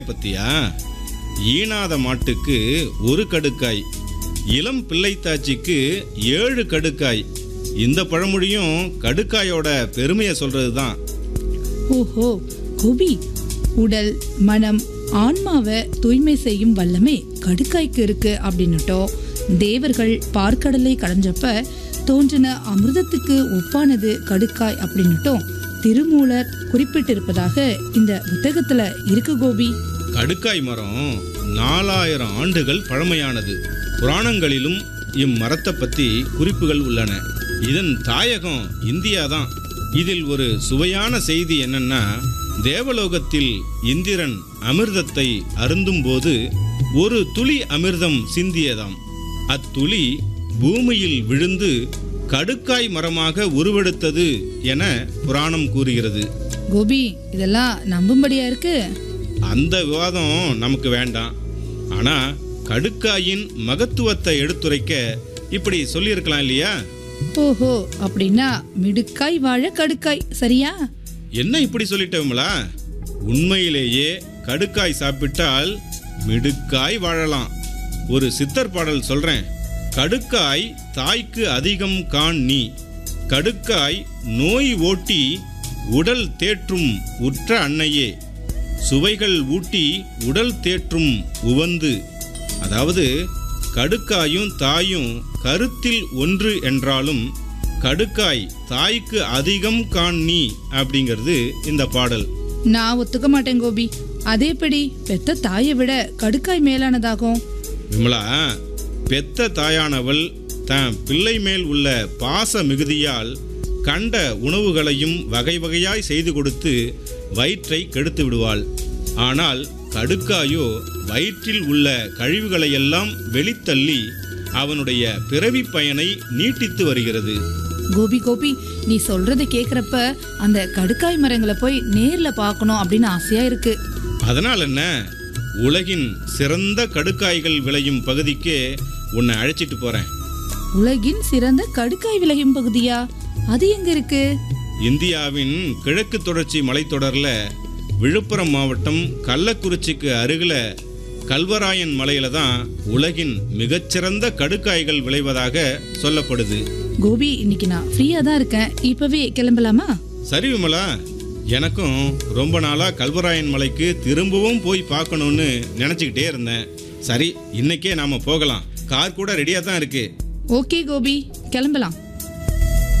பத்தியா ஈனாத மாட்டுக்கு ஒரு கடுக்காய் இளம் பிள்ளைத்தாச்சிக்கு ஏழு கடுக்காய் இந்த பழமொழியும் கடுக்காயோட பெருமையை சொல்றது தான் ஓஹோ கோபி உடல் மனம் ஆன்மாவை தூய்மை செய்யும் வல்லமை கடுக்காய்க்கு இருக்கு அப்படின்னுட்டோம் தேவர்கள் பார்க்கடலை கடைஞ்சப்ப தோன்றின அமிர்தத்துக்கு ஒப்பானது கடுக்காய் அப்படின்னுட்டும் திருமூலர் குறிப்பிட்டிருப்பதாக இந்த புத்தகத்துல இருக்கு கோபி கடுக்காய் மரம் நாலாயிரம் ஆண்டுகள் பழமையானது புராணங்களிலும் இம்மரத்தை பத்தி குறிப்புகள் உள்ளன இதன் தாயகம் இந்தியா தான் இதில் ஒரு சுவையான செய்தி என்னன்னா தேவலோகத்தில் இந்திரன் அமிர்தத்தை அருந்தும்போது ஒரு துளி அமிர்தம் சிந்தியதாம் அத்துளி பூமியில் விழுந்து கடுக்காய் மரமாக உருவெடுத்தது என புராணம் கூறுகிறது கோபி இதெல்லாம் நம்பும்படியா இருக்கு அந்த விவாதம் நமக்கு வேண்டாம் ஆனா கடுக்காயின் மகத்துவத்தை எடுத்துரைக்க இப்படி சொல்லியிருக்கலாம் இல்லையா ஓஹோ அப்படின்னா மிடுக்காய் வாழ கடுக்காய் சரியா என்ன இப்படி சொல்லிட்டோம்களா உண்மையிலேயே கடுக்காய் சாப்பிட்டால் மிடுக்காய் வாழலாம் ஒரு சித்தர் பாடல் சொல்றேன் கடுக்காய் தாய்க்கு அதிகம் காண் நீ கடுக்காய் நோய் ஓட்டி உடல் தேற்றும் உற்ற அன்னையே சுவைகள் ஊட்டி உடல் தேற்றும் உவந்து அதாவது கடுக்காயும் தாயும் கருத்தில் ஒன்று என்றாலும் கடுக்காய் தாய்க்கு அதிகம் காண் நீ அப்படிங்கிறது இந்த பாடல் நான் ஒத்துக்க மாட்டேன் கோபி அதேபடி பெத்த தாயை விட கடுக்காய் மேலானதாகும் விமலா பெத்த தாயானவள் தன் பிள்ளை மேல் உள்ள பாச மிகுதியால் கண்ட உணவுகளையும் வகை வகையாய் செய்து கொடுத்து வயிற்றை கெடுத்து விடுவாள் ஆனால் கடுக்காயோ வயிற்றில் உள்ள கழிவுகளையெல்லாம் வெளித்தள்ளி அவனுடைய பிறவி பயனை நீட்டித்து வருகிறது கோபி கோபி நீ சொல்றதை கேக்குறப்ப அந்த கடுக்காய் மரங்களை போய் நேர்ல பார்க்கணும் அப்படின்னு ஆசையா இருக்கு அதனால் என்ன உலகின் சிறந்த கடுக்காய்கள் விளையும் பகுதிக்கே உன்னை அழைச்சிட்டு போறேன் உலகின் சிறந்த கடுக்காய் விளையும் பகுதியா அது எங்க இருக்கு இந்தியாவின் கிழக்கு தொடர்ச்சி மலைத்தொடர்ல விழுப்புரம் மாவட்டம் கள்ளக்குறிச்சிக்கு அருகில கல்வராயன் மலையில தான் உலகின் மிகச்சிறந்த கடுக்காய்கள் விளைவதாக சொல்லப்படுது கோபி இன்னைக்கு நான் ஃப்ரீயா தான் இருக்கேன் இப்பவே கிளம்பலாமா சரி விமலா எனக்கும் ரொம்ப நாளா கல்வராயன் மலைக்கு திரும்பவும் போய் பார்க்கணும்னு நினைச்சுக்கிட்டே இருந்தேன் சரி இன்னைக்கே நாம போகலாம் கார் கூட ரெடியா தான் இருக்கு ஓகே கோபி கிளம்பலாம்